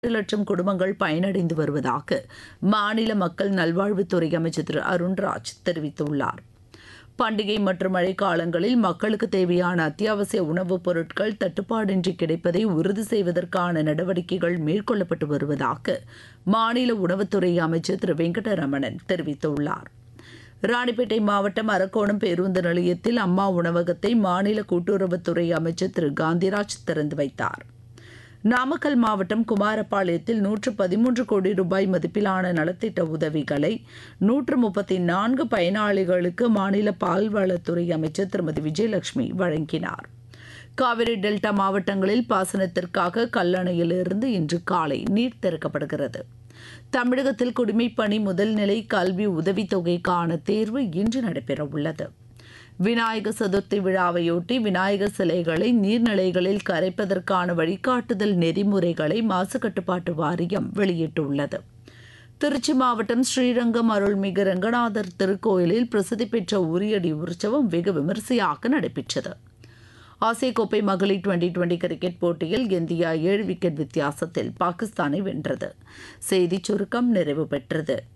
லட்சம் குடும்பங்கள் பயனடைந்து வருவதாக மாநில மக்கள் நல்வாழ்வுத்துறை அமைச்சர் திரு அருண்ராஜ் தெரிவித்துள்ளார் பண்டிகை மற்றும் மழைக்காலங்களில் மக்களுக்கு தேவையான அத்தியாவசிய உணவுப் பொருட்கள் தட்டுப்பாடின்றி கிடைப்பதை உறுதி செய்வதற்கான நடவடிக்கைகள் மேற்கொள்ளப்பட்டு வருவதாக மாநில உணவுத்துறை அமைச்சர் திரு வெங்கடரமணன் தெரிவித்துள்ளார் ராணிப்பேட்டை மாவட்டம் அரக்கோணம் பேருந்து நிலையத்தில் அம்மா உணவகத்தை மாநில கூட்டுறவுத்துறை அமைச்சர் திரு காந்திராஜ் திறந்து வைத்தார் நாமக்கல் மாவட்டம் குமாரபாளையத்தில் நூற்று பதிமூன்று கோடி ரூபாய் மதிப்பிலான நலத்திட்ட உதவிகளை நூற்று முப்பத்தி நான்கு பயனாளிகளுக்கு மாநில பால்வளத்துறை அமைச்சர் திருமதி விஜயலட்சுமி வழங்கினார் காவிரி டெல்டா மாவட்டங்களில் பாசனத்திற்காக கல்லணையிலிருந்து இன்று காலை நீர் திறக்கப்படுகிறது தமிழகத்தில் குடிமைப்பணி முதல்நிலை கல்வி உதவித்தொகைக்கான தேர்வு இன்று நடைபெறவுள்ளது விநாயகர் சதுர்த்தி விழாவையொட்டி விநாயகர் சிலைகளை நீர்நிலைகளில் கரைப்பதற்கான வழிகாட்டுதல் நெறிமுறைகளை மாசு கட்டுப்பாட்டு வாரியம் வெளியிட்டுள்ளது திருச்சி மாவட்டம் ஸ்ரீரங்கம் அருள்மிகு ரங்கநாதர் திருக்கோயிலில் பிரசித்தி பெற்ற உரியடி உற்சவம் வெகு விமரிசையாக நடைபெற்றது ஆசிய கோப்பை மகளிர் டுவெண்டி டுவெண்டி கிரிக்கெட் போட்டியில் இந்தியா ஏழு விக்கெட் வித்தியாசத்தில் பாகிஸ்தானை வென்றது செய்திச் சுருக்கம் நிறைவு பெற்றது